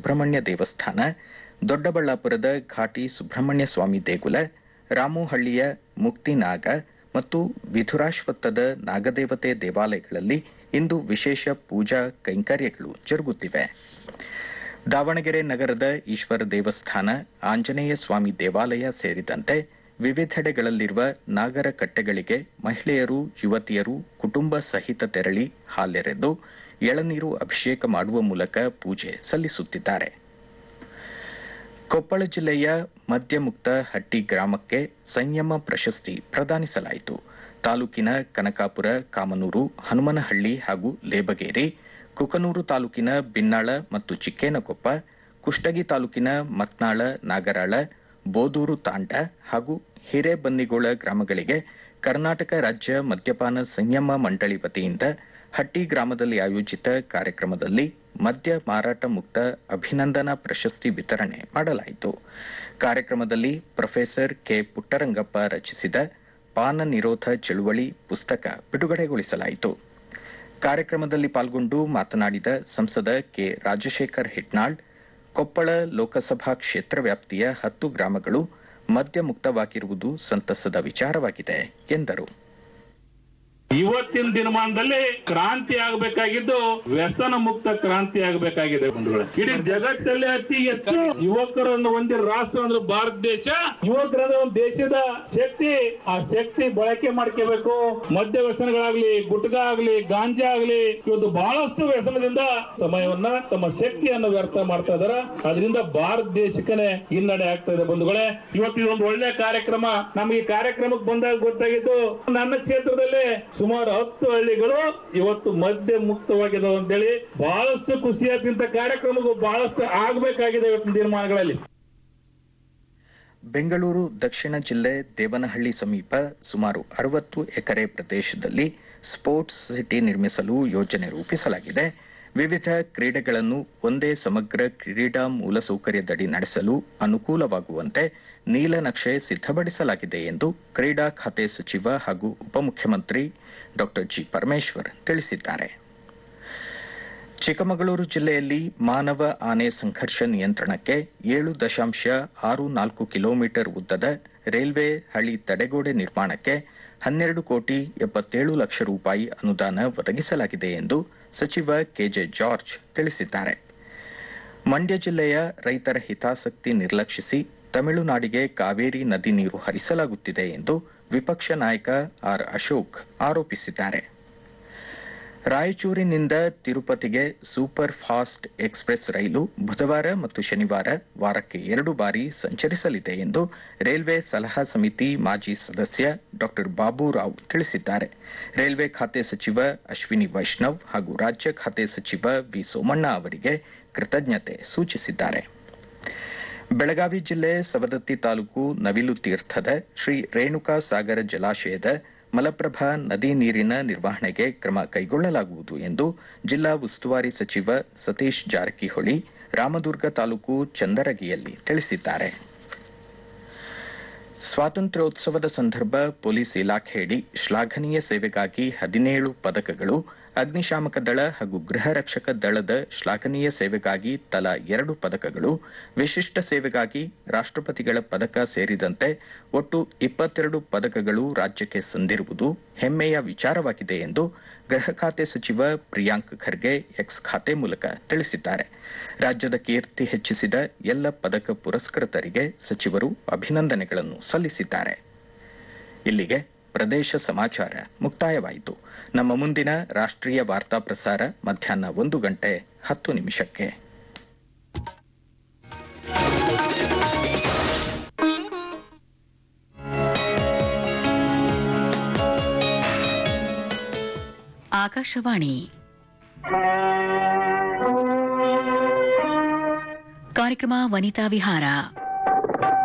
ಸುಬ್ರಹ್ಮಣ್ಯ ದೇವಸ್ಥಾನ ದೊಡ್ಡಬಳ್ಳಾಪುರದ ಘಾಟಿ ಸುಬ್ರಹ್ಮಣ್ಯ ಸ್ವಾಮಿ ದೇಗುಲ ರಾಮುಹಳ್ಳಿಯ ಮುಕ್ತಿನಾಗ ಮತ್ತು ವಿಧುರಾಶ್ವತ್ಥದ ನಾಗದೇವತೆ ದೇವಾಲಯಗಳಲ್ಲಿ ಇಂದು ವಿಶೇಷ ಪೂಜಾ ಕೈಂಕರ್ಯಗಳು ಜರುಗುತ್ತಿವೆ ದಾವಣಗೆರೆ ನಗರದ ಈಶ್ವರ ದೇವಸ್ಥಾನ ಆಂಜನೇಯ ಸ್ವಾಮಿ ದೇವಾಲಯ ಸೇರಿದಂತೆ ವಿವಿಧೆಡೆಗಳಲ್ಲಿರುವ ನಾಗರ ಕಟ್ಟೆಗಳಿಗೆ ಮಹಿಳೆಯರು ಯುವತಿಯರು ಕುಟುಂಬ ಸಹಿತ ತೆರಳಿ ಹಾಲೆರೆದು ಎಳನೀರು ಅಭಿಷೇಕ ಮಾಡುವ ಮೂಲಕ ಪೂಜೆ ಸಲ್ಲಿಸುತ್ತಿದ್ದಾರೆ ಕೊಪ್ಪಳ ಜಿಲ್ಲೆಯ ಮದ್ಯಮುಕ್ತ ಹಟ್ಟಿ ಗ್ರಾಮಕ್ಕೆ ಸಂಯಮ ಪ್ರಶಸ್ತಿ ಪ್ರದಾನಿಸಲಾಯಿತು ತಾಲೂಕಿನ ಕನಕಾಪುರ ಕಾಮನೂರು ಹನುಮನಹಳ್ಳಿ ಹಾಗೂ ಲೇಬಗೇರಿ ಕುಕನೂರು ತಾಲೂಕಿನ ಬಿನ್ನಾಳ ಮತ್ತು ಚಿಕ್ಕೇನಕೊಪ್ಪ ಕುಷ್ಟಗಿ ತಾಲೂಕಿನ ಮತ್ನಾಳ ನಾಗರಾಳ ಬೋದೂರು ತಾಂಡ ಹಾಗೂ ಹಿರೇಬನ್ನಿಗೋಳ ಗ್ರಾಮಗಳಿಗೆ ಕರ್ನಾಟಕ ರಾಜ್ಯ ಮದ್ಯಪಾನ ಸಂಯಮ ಮಂಡಳಿ ವತಿಯಿಂದ ಹಟ್ಟಿ ಗ್ರಾಮದಲ್ಲಿ ಆಯೋಜಿತ ಕಾರ್ಯಕ್ರಮದಲ್ಲಿ ಮದ್ಯ ಮಾರಾಟ ಮುಕ್ತ ಅಭಿನಂದನಾ ಪ್ರಶಸ್ತಿ ವಿತರಣೆ ಮಾಡಲಾಯಿತು ಕಾರ್ಯಕ್ರಮದಲ್ಲಿ ಪ್ರೊಫೆಸರ್ ಕೆ ಪುಟ್ಟರಂಗಪ್ಪ ರಚಿಸಿದ ಪಾನ ನಿರೋಧ ಚಳುವಳಿ ಪುಸ್ತಕ ಬಿಡುಗಡೆಗೊಳಿಸಲಾಯಿತು ಕಾರ್ಯಕ್ರಮದಲ್ಲಿ ಪಾಲ್ಗೊಂಡು ಮಾತನಾಡಿದ ಸಂಸದ ಕೆ ರಾಜಶೇಖರ್ ಹಿಟ್ನಾಳ್ ಕೊಪ್ಪಳ ಲೋಕಸಭಾ ಕ್ಷೇತ್ರ ವ್ಯಾಪ್ತಿಯ ಹತ್ತು ಗ್ರಾಮಗಳು ಮದ್ಯ ಮುಕ್ತವಾಗಿರುವುದು ಸಂತಸದ ವಿಚಾರವಾಗಿದೆ ಎಂದರು ಇವತ್ತಿನ ದಿನಮಾನದಲ್ಲಿ ಕ್ರಾಂತಿ ಆಗಬೇಕಾಗಿದ್ದು ವ್ಯಸನ ಮುಕ್ತ ಕ್ರಾಂತಿ ಆಗಬೇಕಾಗಿದೆ ಬಂಧುಗಳೇ ಇಡೀ ಜಗತ್ತಲ್ಲಿ ಅತಿ ಹೆಚ್ಚು ಯುವಕರನ್ನು ಹೊಂದಿರೋ ರಾಷ್ಟ್ರ ಅಂದ್ರೆ ಭಾರತ ದೇಶ ಯುವಕರದ ಒಂದು ದೇಶದ ಶಕ್ತಿ ಆ ಶಕ್ತಿ ಬಳಕೆ ಮಾಡ್ಕೋಬೇಕು ಮದ್ಯ ವ್ಯಸನಗಳಾಗ್ಲಿ ಗುಟ್ಕಾ ಆಗ್ಲಿ ಗಾಂಜಾ ಆಗ್ಲಿ ಇವತ್ತು ಬಹಳಷ್ಟು ವ್ಯಸನದಿಂದ ಸಮಯವನ್ನ ತಮ್ಮ ಶಕ್ತಿಯನ್ನು ವ್ಯರ್ಥ ಮಾಡ್ತಾ ಇದಾರೆ ಅದರಿಂದ ಭಾರತ ದೇಶಕ್ಕನೆ ಹಿನ್ನಡೆ ಆಗ್ತಾ ಇದೆ ಬಂಧುಗಳೇ ಇವತ್ತು ಇದೊಂದು ಒಳ್ಳೆ ಕಾರ್ಯಕ್ರಮ ನಮಗೆ ಈ ಕಾರ್ಯಕ್ರಮಕ್ಕೆ ಬಂದಾಗ ಗೊತ್ತಾಗಿದ್ದು ನನ್ನ ಕ್ಷೇತ್ರದಲ್ಲಿ ಸುಮಾರು ಹತ್ತು ಹಳ್ಳಿಗಳು ಇವತ್ತು ಮದ್ಯ ಮುಕ್ತವಾಗಿದ್ದಾವೆ ಅಂತೇಳಿ ಬಹಳಷ್ಟು ಖುಷಿಯಾದಂತ ಕಾರ್ಯಕ್ರಮಗಳು ಬಹಳಷ್ಟು ಆಗಬೇಕಾಗಿದೆ ಇವತ್ತಿನ ತೀರ್ಮಾನಗಳಲ್ಲಿ ಬೆಂಗಳೂರು ದಕ್ಷಿಣ ಜಿಲ್ಲೆ ದೇವನಹಳ್ಳಿ ಸಮೀಪ ಸುಮಾರು ಅರವತ್ತು ಎಕರೆ ಪ್ರದೇಶದಲ್ಲಿ ಸ್ಪೋರ್ಟ್ಸ್ ಸಿಟಿ ನಿರ್ಮಿಸಲು ಯೋಜನೆ ರೂಪಿಸಲಾಗಿದೆ ವಿವಿಧ ಕ್ರೀಡೆಗಳನ್ನು ಒಂದೇ ಸಮಗ್ರ ಕ್ರೀಡಾ ಮೂಲಸೌಕರ್ಯದಡಿ ನಡೆಸಲು ಅನುಕೂಲವಾಗುವಂತೆ ನೀಲನಕ್ಷೆ ಸಿದ್ಧಪಡಿಸಲಾಗಿದೆ ಎಂದು ಕ್ರೀಡಾ ಖಾತೆ ಸಚಿವ ಹಾಗೂ ಉಪಮುಖ್ಯಮಂತ್ರಿ ಡಾ ಜಿ ಪರಮೇಶ್ವರ್ ತಿಳಿಸಿದ್ದಾರೆ ಚಿಕ್ಕಮಗಳೂರು ಜಿಲ್ಲೆಯಲ್ಲಿ ಮಾನವ ಆನೆ ಸಂಘರ್ಷ ನಿಯಂತ್ರಣಕ್ಕೆ ಏಳು ದಶಾಂಶ ಆರು ನಾಲ್ಕು ಕಿಲೋಮೀಟರ್ ಉದ್ದದ ರೈಲ್ವೆ ಹಳಿ ತಡೆಗೋಡೆ ನಿರ್ಮಾಣಕ್ಕೆ ಹನ್ನೆರಡು ಕೋಟಿ ಎಪ್ಪತ್ತೇಳು ಲಕ್ಷ ರೂಪಾಯಿ ಅನುದಾನ ಒದಗಿಸಲಾಗಿದೆ ಎಂದು ಸಚಿವ ಕೆಜೆ ಜಾರ್ಜ್ ತಿಳಿಸಿದ್ದಾರೆ ಮಂಡ್ಯ ಜಿಲ್ಲೆಯ ರೈತರ ಹಿತಾಸಕ್ತಿ ನಿರ್ಲಕ್ಷಿಸಿ ತಮಿಳುನಾಡಿಗೆ ಕಾವೇರಿ ನದಿ ನೀರು ಹರಿಸಲಾಗುತ್ತಿದೆ ಎಂದು ವಿಪಕ್ಷ ನಾಯಕ ಆರ್ ಅಶೋಕ್ ಆರೋಪಿಸಿದ್ದಾರೆ ರಾಯಚೂರಿನಿಂದ ತಿರುಪತಿಗೆ ಸೂಪರ್ ಫಾಸ್ಟ್ ಎಕ್ಸ್ಪ್ರೆಸ್ ರೈಲು ಬುಧವಾರ ಮತ್ತು ಶನಿವಾರ ವಾರಕ್ಕೆ ಎರಡು ಬಾರಿ ಸಂಚರಿಸಲಿದೆ ಎಂದು ರೈಲ್ವೆ ಸಲಹಾ ಸಮಿತಿ ಮಾಜಿ ಸದಸ್ಯ ಡಾ ಬಾಬುರಾವ್ ತಿಳಿಸಿದ್ದಾರೆ ರೈಲ್ವೆ ಖಾತೆ ಸಚಿವ ಅಶ್ವಿನಿ ವೈಷ್ಣವ್ ಹಾಗೂ ರಾಜ್ಯ ಖಾತೆ ಸಚಿವ ವಿ ಸೋಮಣ್ಣ ಅವರಿಗೆ ಕೃತಜ್ಞತೆ ಸೂಚಿಸಿದ್ದಾರೆ ಬೆಳಗಾವಿ ಜಿಲ್ಲೆ ಸವದತ್ತಿ ತಾಲೂಕು ನವಿಲು ತೀರ್ಥದ ಶ್ರೀ ರೇಣುಕಾ ಸಾಗರ ಜಲಾಶಯದ ಮಲಪ್ರಭಾ ನದಿ ನೀರಿನ ನಿರ್ವಹಣೆಗೆ ಕ್ರಮ ಕೈಗೊಳ್ಳಲಾಗುವುದು ಎಂದು ಜಿಲ್ಲಾ ಉಸ್ತುವಾರಿ ಸಚಿವ ಸತೀಶ್ ಜಾರಕಿಹೊಳಿ ರಾಮದುರ್ಗ ತಾಲೂಕು ಚಂದರಗಿಯಲ್ಲಿ ತಿಳಿಸಿದ್ದಾರೆ ಸ್ವಾತಂತ್ರ್ಯೋತ್ಸವದ ಸಂದರ್ಭ ಪೊಲೀಸ್ ಇಲಾಖೆಯಡಿ ಶ್ಲಾಘನೀಯ ಸೇವೆಗಾಗಿ ಹದಿನೇಳು ಪದಕಗಳು ಅಗ್ನಿಶಾಮಕ ದಳ ಹಾಗೂ ಗೃಹ ರಕ್ಷಕ ದಳದ ಶ್ಲಾಘನೀಯ ಸೇವೆಗಾಗಿ ತಲಾ ಎರಡು ಪದಕಗಳು ವಿಶಿಷ್ಟ ಸೇವೆಗಾಗಿ ರಾಷ್ಟ್ರಪತಿಗಳ ಪದಕ ಸೇರಿದಂತೆ ಒಟ್ಟು ಇಪ್ಪತ್ತೆರಡು ಪದಕಗಳು ರಾಜ್ಯಕ್ಕೆ ಸಂದಿರುವುದು ಹೆಮ್ಮೆಯ ವಿಚಾರವಾಗಿದೆ ಎಂದು ಗೃಹ ಖಾತೆ ಸಚಿವ ಪ್ರಿಯಾಂಕ್ ಖರ್ಗೆ ಎಕ್ಸ್ ಖಾತೆ ಮೂಲಕ ತಿಳಿಸಿದ್ದಾರೆ ರಾಜ್ಯದ ಕೀರ್ತಿ ಹೆಚ್ಚಿಸಿದ ಎಲ್ಲ ಪದಕ ಪುರಸ್ಕೃತರಿಗೆ ಸಚಿವರು ಅಭಿನಂದನೆಗಳನ್ನು ಸಲ್ಲಿಸಿದ್ದಾರೆ ಇಲ್ಲಿಗೆ ಪ್ರದೇಶ ಸಮಾಚಾರ ಮುಕ್ತಾಯವಾಯಿತು ನಮ್ಮ ಮುಂದಿನ ರಾಷ್ಟ್ರೀಯ ವಾರ್ತಾ ಪ್ರಸಾರ ಮಧ್ಯಾಹ್ನ ಒಂದು ಗಂಟೆ ಹತ್ತು ನಿಮಿಷಕ್ಕೆ ಆಕಾಶವಾಣಿ ಕಾರ್ಯಕ್ರಮ ವನಿತಾ ವಿಹಾರ